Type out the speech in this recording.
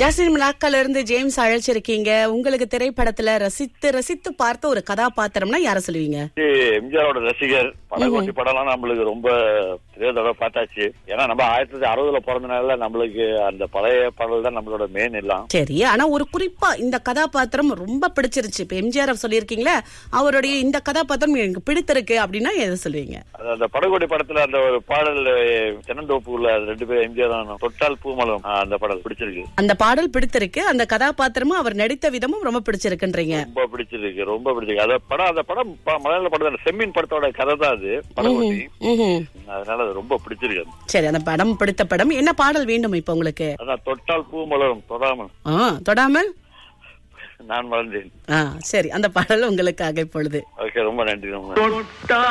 Jasmine நாட்கால இருந்து James அழைச்சிருக்கீங்க உங்களுக்கு திரைப்படத்துல ரசித்து ரசித்து பார்த்த ஒரு கதாபாத்திரம்னா யார சொல்லுவீங்க இது எம்ஜிஆரோட ரசிகர் படகோட்டி படம்லாம் நம்மளுக்கு ரொம்ப நிறைய தடவை பார்த்தாச்சு ஏன்னா நம்ம ஆயிரத்தி தொள்ளாயிரத்தி அறுபதுல பிறந்தனால நம்மளுக்கு அந்த பழைய பாடல் தான் நம்மளோட மெயின் எல்லாம் சரி ஆனா ஒரு குறிப்பா இந்த கதாபாத்திரம் ரொம்ப பிடிச்சிருச்சு இப்ப எம்ஜிஆர் சொல்லியிருக்கீங்களே அவருடைய இந்த கதாபாத்திரம் எனக்கு பிடித்திருக்கு அப்படின்னா எதை சொல்லுவீங்க அது அந்த படகோட்டி படத்துல அந்த ஒரு பாடல் தென்னந்தோப்புல ரெண்டு பேரும் எம்ஜிஆர் தான் தொட்டால் பூமலம் ஆ, அந்த பாடல் பிடிச்சிருக்கு அந்த பாடல் பிடித்திருக்கு அந்த கதாபாத்திரமும் அவர் நடித்த விதமும் ரொம்ப பிடிச்சிருக்குன்றீங்க ரொம்ப பிடிச்சிருக்கு ரொம்ப பிடிச்சிருக்கு அந்த படம் அந்த படம் ப- மலையாள படம் அந்த செம்மீன் படத்தோட கதை தான் அது படகோட்டி ம்ஹும். அதனால அது ரொம்ப பிடிச்சிருக்கு அது. சரி அந்த படம் பிடித்த படம் என்ன பாடல் வேண்டும் இப்ப உங்களுக்கு அதான் தொட்டால் பூமலரும் தொடாமல் ஆ தொடாமல் நான் வளர்ந்தேன் ஆ சரி அந்த பாடல் உங்களுக்காக இப்பொழுது ஓகே ரொம்ப நன்றி ரொம்ப நன்றி. தொட்டா